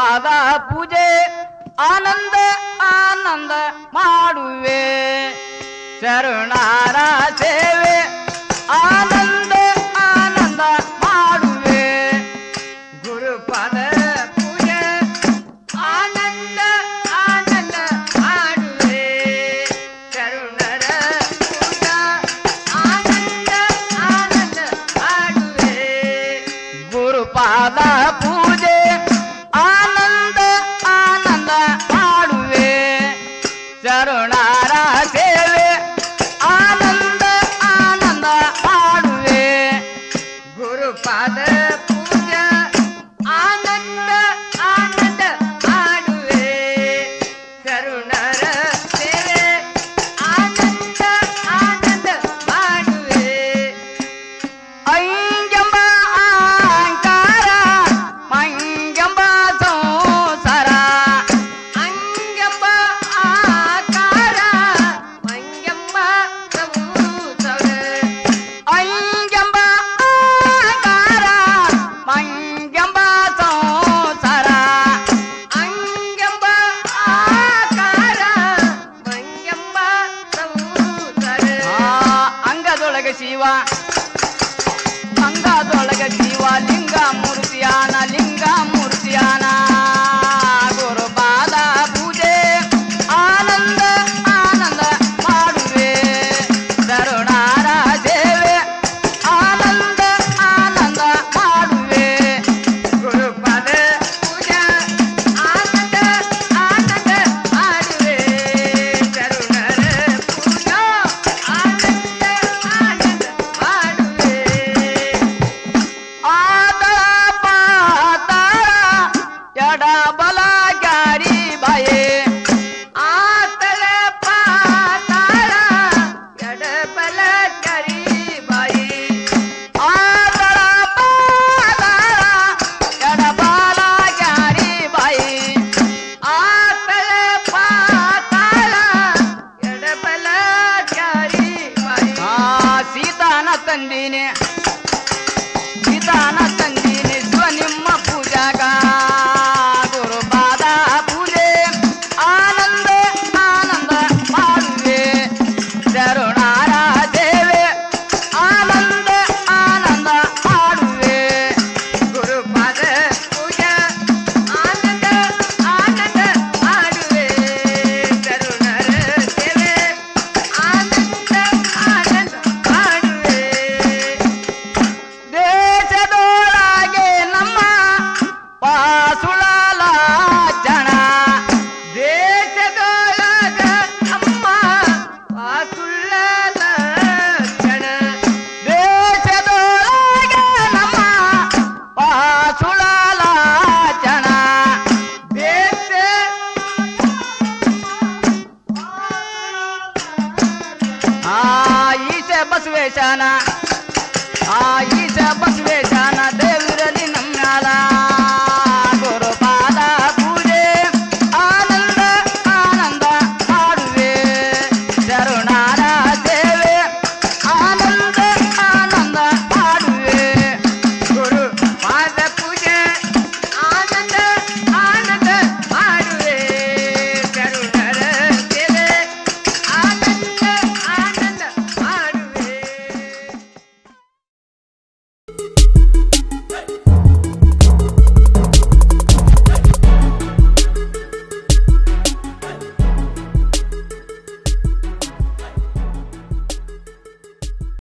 ಗುರುಪಾದ ಪೂಜೆ ಆನಂದ ಆನಂದ ಮಾಡುವೆ ಶರಣಾರ ಸೇವೆ ಆನಂದ ಆನಂದ ಮಾಡುವೆ ಗುರುಪಾದ ಪೂಜೆ ಆನಂದ ಆನಂದ ಮಾಡುವೆ ಕರುಣರ ಪೂಜಾ ಆನಂದ ಆನಂದ ಮಾಡುವೆ ಗುರುಪಾದ ಪೂಜೆ ಆನಂದ ಆನಂದ ಮಾಡುವೆ ಶರಣಾರ ಸೇವೆ ಆನಂದ ಆನಂದ ಮಾಡುವೆ ಗುರುಪಾದ ಪೂಜೆ ಆನಂದ ಆನಂದ ಮಾಡುವೆ ಕರುಣರ ಸೇವೆ ಆನಂದ ಆನಂದ ಮಾಡುವೆ ಐಂಜಂಬ ಆಂಕಾರ ಮಂಜಂಬ ಸಂಸಾರ ಅಂಜಂಬ ಆಕಾರ ಮಂಜಂಬ ಸಂಸಾರ ಐಂಜಂಬ ಆಕಾರ ಮಂಜಂಬ ಸಂಸಾರ ಅಂಜಂಬ ಆಕಾರ ಮಂಜಂಬ ಸಂಸಾರ ಅಂಗದೊಳಗೆ ಶಿವ ಅಂಗದೊಳಗ ಜೀವ ಲಿಂಗ ಮೂರ್ತಿಯಾನ ಲಿಂಗ ಮೂರ್ತಿಯಾನ ಗುರುಪಾದ ಪೂಜೆ ಆನಂದ ಆನಂದ ಮಾಡುವೆ ತರುಣಾರ ಸೇವೆ ಆನಂದ ಆನಂದ ಮಾಡುವೆ ಗುರುಪಾದ ಪೂಜೆ ಆನಂದ ಆನಂದ ಮಾಡುವೆ ತರುಣರ ಪೂಜಾ ಆನಂದ ಆನಂದ ಮಾಡುವೆ ಆದ ಪಾತಾಳ ಎಡಬ